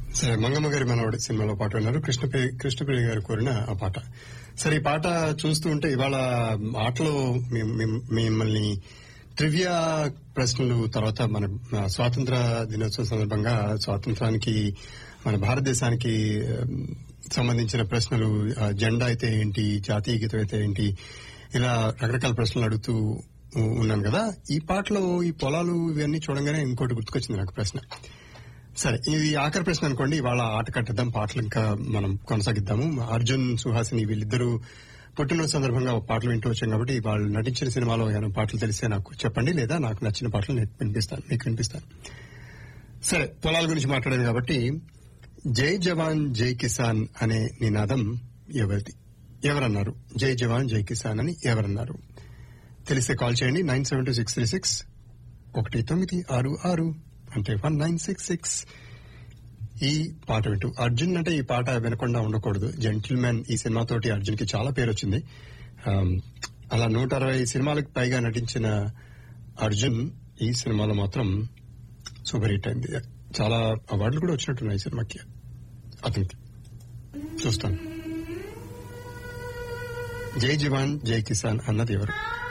సరే మంగమ్మ గారి మనవడి సినిమాలో పాట విన్నారు కృష్ణప్రియ కృష్ణప్రియ గారు కోరిన ఆ పాట సరే ఈ పాట చూస్తూ ఉంటే ఇవాళ ఆటలో మిమ్- మిమ్- మిమ్మల్ని ట్రివియా ప్రశ్నలు తర్వాత మన మన స్వాతంత్ర దినోత్సవం సందర్భంగా స్వాతంత్రానికి మన భారతదేశానికి ఉమ్, సంబంధించిన ప్రశ్నలు ఆ, జెండా అయితే ఏంటి జాతీయ గీతం అయితే ఏంటి ఇలా రకరకాల ప్రశ్నలు అడుగుతూ ఉ- ఉన్నాను కదా ఈ పాటలో ఈ పొలాలు ఇవన్నీ చూడంగానే ఇంకోటి గుర్తుకొచ్చింది నాకు ప్రశ్న సరే ఇది ఆఖరి ప్రశ్న అనుకోండి ఇవాళ ఆట కట్టేద్దాం పాటలు ఇంకా మనం కొనసాగిద్దాము అర్జున్ సుహాసిని వీళ్ళిద్దరూ పుట్టినరోజు సందర్భంగా ఒక పాటలు వింటూ వచ్చాం కాబట్టి వాళ్ళు నటించిన సినిమాలో ఏమైనా పాటలు తెలిస్తే నాకు చెప్పండి లేదా నాకు నచ్చిన పాటలు నేను వినిపిస్తాను మీకు వినిపిస్తాను సరే పొలాల గురించి మాట్లాడాను కాబట్టి జై జవాన్ జై కిసాన్ అనే నినాదం ఎవరిది ఎవరన్నారు జై జవాన్ జై కిసాన్ అని ఎవరన్నారు తెలిస్తే కాల్ చేయండి nine seven two six three six ఒకటి తొమ్మిది ఆరు ఆరు అంటే వన్ నైన్ సిక్స్ సిక్స్ ఈ పాట వింటూ అర్జున్ అంటే ఈ పాట వినకుండా ఉండకూడదు జెంటిల్మెన్ ఈ సినిమాతోటి అర్జున్ కి చాలా పేరు వచ్చింది ఆమ్, అలా నూట అరవై సినిమాలకు పైగా నటించిన అర్జున్ ఈ సినిమాలో మాత్రం సూపర్ హిట్ అయింది చాలా అవార్డులు కూడా వచ్చినట్టున్నాయి ఈ సినిమాకి అతనికి చూస్తాను జై జవాన్ జై కిసాన్ అన్నది ఎవరు